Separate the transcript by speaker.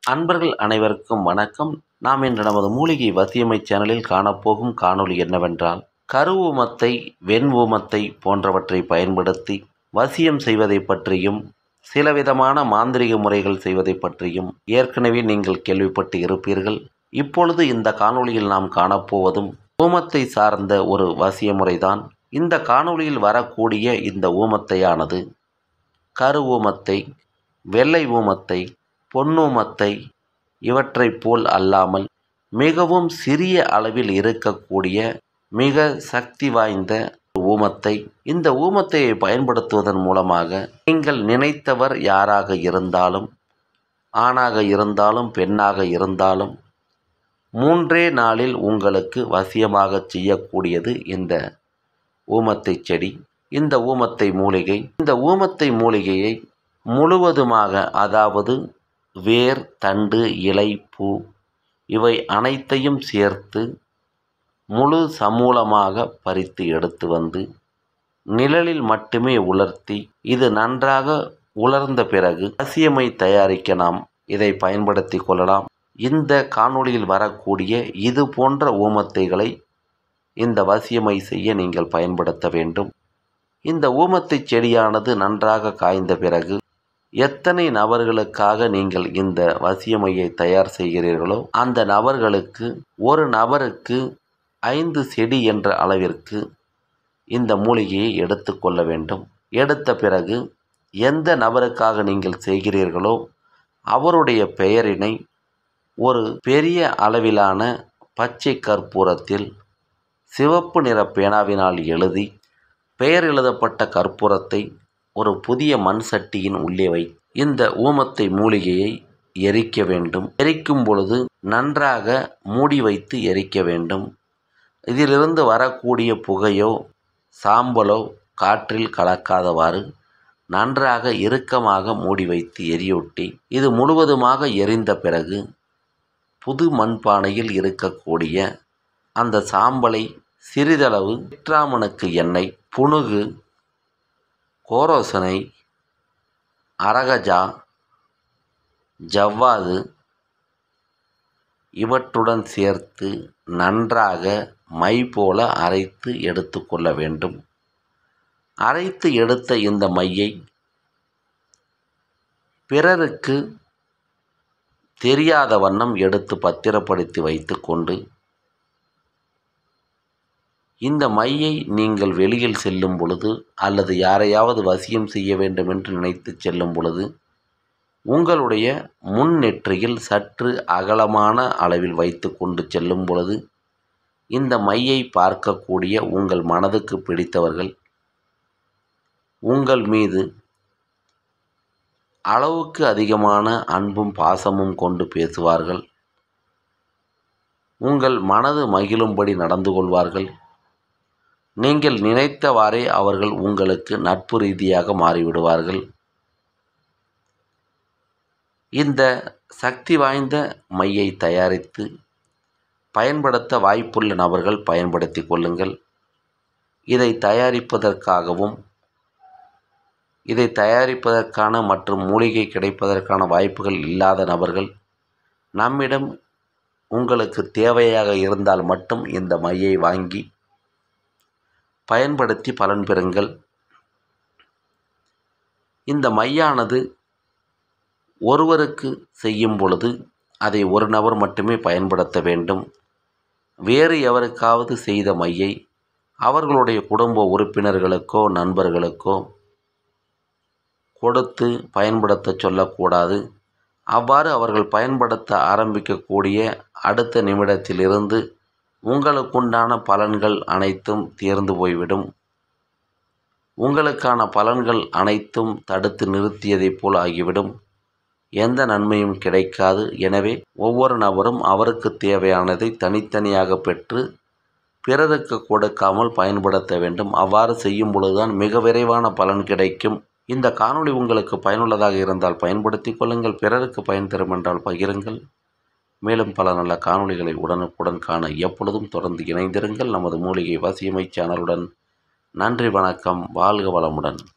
Speaker 1: அன்பர்கள் அனைவருக்கும் வணக்கம் நாம் இன்று நமது மூலிகை வசியமை சேனலில் காணப்போகும் காணொளி என்னவென்றால் கரு ஊமத்தை வெண் ஊமத்தை போன்றவற்றை பயன்படுத்தி வசியம் செய்வதை பற்றியும் சில விதமான மாந்திரிக முறைகள் செய்வதை பற்றியும் ஏற்கனவே நீங்கள் கேள்விப்பட்டு இருப்பீர்கள் இப்பொழுது இந்த காணொளியில் நாம் காணப்போவதும் ஊமத்தை சார்ந்த ஒரு வசிய முறைதான் இந்த காணொளியில் வரக்கூடிய இந்த ஊமத்தையானது கரு ஊமத்தை வெள்ளை ஊமத்தை பொன்னூமத்தை இவற்றைப் போல் அல்லாமல் மிகவும் சிறிய அளவில் இருக்கக்கூடிய மிக சக்தி வாய்ந்த ஊமத்தை இந்த ஊமத்தை பயன்படுத்துவதன் மூலமாக நீங்கள் நினைத்தவர் யாராக இருந்தாலும் ஆணாக இருந்தாலும் பெண்ணாக இருந்தாலும் மூன்றே நாளில் உங்களுக்கு வசியமாக செய்யக்கூடியது இந்த ஊமத்தை செடி இந்த ஊமத்தை மூலிகை இந்த ஊமத்தை மூலிகையை முழுவதுமாக அதாவது வேர் தண்டு இலை பூ இவை அனைத்தையும் சேர்த்து முழு சமூலமாக பறித்து எடுத்து வந்து நிழலில் மட்டுமே உலர்த்தி இது நன்றாக உலர்ந்த பிறகு வசியமை தயாரிக்க நாம் இதை பயன்படுத்தி கொள்ளலாம் இந்த காணொளியில் வரக்கூடிய இது போன்ற ஊமத்தைகளை இந்த வசியமை செய்ய நீங்கள் பயன்படுத்த வேண்டும் இந்த ஊமத்தை செடியானது நன்றாக காய்ந்த பிறகு எத்தனை நபர்களுக்காக நீங்கள் இந்த வசியமையை தயார் செய்கிறீர்களோ அந்த நபர்களுக்கு ஒரு நபருக்கு ஐந்து செடி என்ற அளவிற்கு இந்த மூலிகையை எடுத்துக்கொள்ள வேண்டும் எடுத்த பிறகு எந்த நபருக்காக நீங்கள் செய்கிறீர்களோ அவருடைய பெயரினை ஒரு பெரிய அளவிலான பச்சை கற்பூரத்தில் சிவப்பு நிற பேனாவினால் எழுதி பெயர் எழுதப்பட்ட கற்பூரத்தை ஒரு புதிய மண் சட்டியின் உள்ளே வை இந்த ஊமத்தை மூலிகையை எரிக்க வேண்டும் எரிக்கும் பொழுது நன்றாக மூடி வைத்து எரிக்க வேண்டும் இதிலிருந்து வரக்கூடிய புகையோ சாம்பலோ காற்றில் கலக்காதவாறு நன்றாக இறுக்கமாக மூடி வைத்து எரியூட்டி இது முழுவதுமாக எரிந்த பிறகு புது மண்பானையில் இருக்கக்கூடிய அந்த சாம்பலை சிறிதளவு சிற்றாமனுக்கு எண்ணெய் புணுகு கோரோசனை அரகஜா ஜவ்வாது இவற்றுடன் சேர்த்து நன்றாக மை போல அரைத்து எடுத்துக்கொள்ள வேண்டும் அரைத்து எடுத்த இந்த மையை பிறருக்கு தெரியாத வண்ணம் எடுத்து பத்திரப்படுத்தி வைத்துக்கொண்டு இந்த மையை நீங்கள் வெளியில் செல்லும் பொழுது அல்லது யாரையாவது வசியம் செய்ய வேண்டும் என்று நினைத்து செல்லும் பொழுது உங்களுடைய முன் நெற்றியில் சற்று அகலமான அளவில் வைத்து கொண்டு செல்லும் பொழுது இந்த மையை பார்க்கக்கூடிய உங்கள் மனதுக்கு பிடித்தவர்கள் உங்கள் மீது அளவுக்கு அதிகமான அன்பும் பாசமும் கொண்டு பேசுவார்கள் உங்கள் மனது மகிழும்படி நடந்து கொள்வார்கள் நீங்கள் நினைத்தவாறே அவர்கள் உங்களுக்கு நட்பு ரீதியாக மாறிவிடுவார்கள் இந்த சக்தி வாய்ந்த மையை தயாரித்து பயன்படுத்த வாய்ப்புள்ள நபர்கள் பயன்படுத்தி கொள்ளுங்கள் இதை தயாரிப்பதற்காகவும் இதை தயாரிப்பதற்கான மற்றும் மூலிகை கிடைப்பதற்கான வாய்ப்புகள் இல்லாத நபர்கள் நம்மிடம் உங்களுக்கு தேவையாக இருந்தால் மட்டும் இந்த மையை வாங்கி பயன்படுத்தி பலன் பெறுங்கள் இந்த மையானது ஒருவருக்கு செய்யும் பொழுது அதை ஒரு நபர் மட்டுமே பயன்படுத்த வேண்டும் வேறு எவருக்காவது செய்த மையை அவர்களுடைய குடும்ப உறுப்பினர்களுக்கோ நண்பர்களுக்கோ கொடுத்து பயன்படுத்த சொல்லக்கூடாது அவ்வாறு அவர்கள் பயன்படுத்த ஆரம்பிக்கக்கூடிய அடுத்த நிமிடத்திலிருந்து உங்களுக்குண்டான பலன்கள் அனைத்தும் தீர்ந்து போய்விடும் உங்களுக்கான பலன்கள் அனைத்தும் தடுத்து நிறுத்தியதைப் போல் ஆகிவிடும் எந்த நன்மையும் கிடைக்காது எனவே ஒவ்வொரு நபரும் அவருக்கு தேவையானதை தனித்தனியாக பெற்று பிறருக்கு கொடுக்காமல் பயன்படுத்த வேண்டும் அவ்வாறு செய்யும் பொழுதுதான் மிக விரைவான பலன் கிடைக்கும் இந்த காணொளி உங்களுக்கு பயனுள்ளதாக இருந்தால் பயன்படுத்தி கொள்ளுங்கள் பிறருக்கு பயன் தரும் என்றால் பகிருங்கள் மேலும் பல நல்ல காணொளிகளை உடனுக்குடன் காண எப்பொழுதும் தொடர்ந்து இணைந்திருங்கள் நமது மூலிகை வசியமை சேனலுடன் நன்றி வணக்கம் வாழ்க வளமுடன்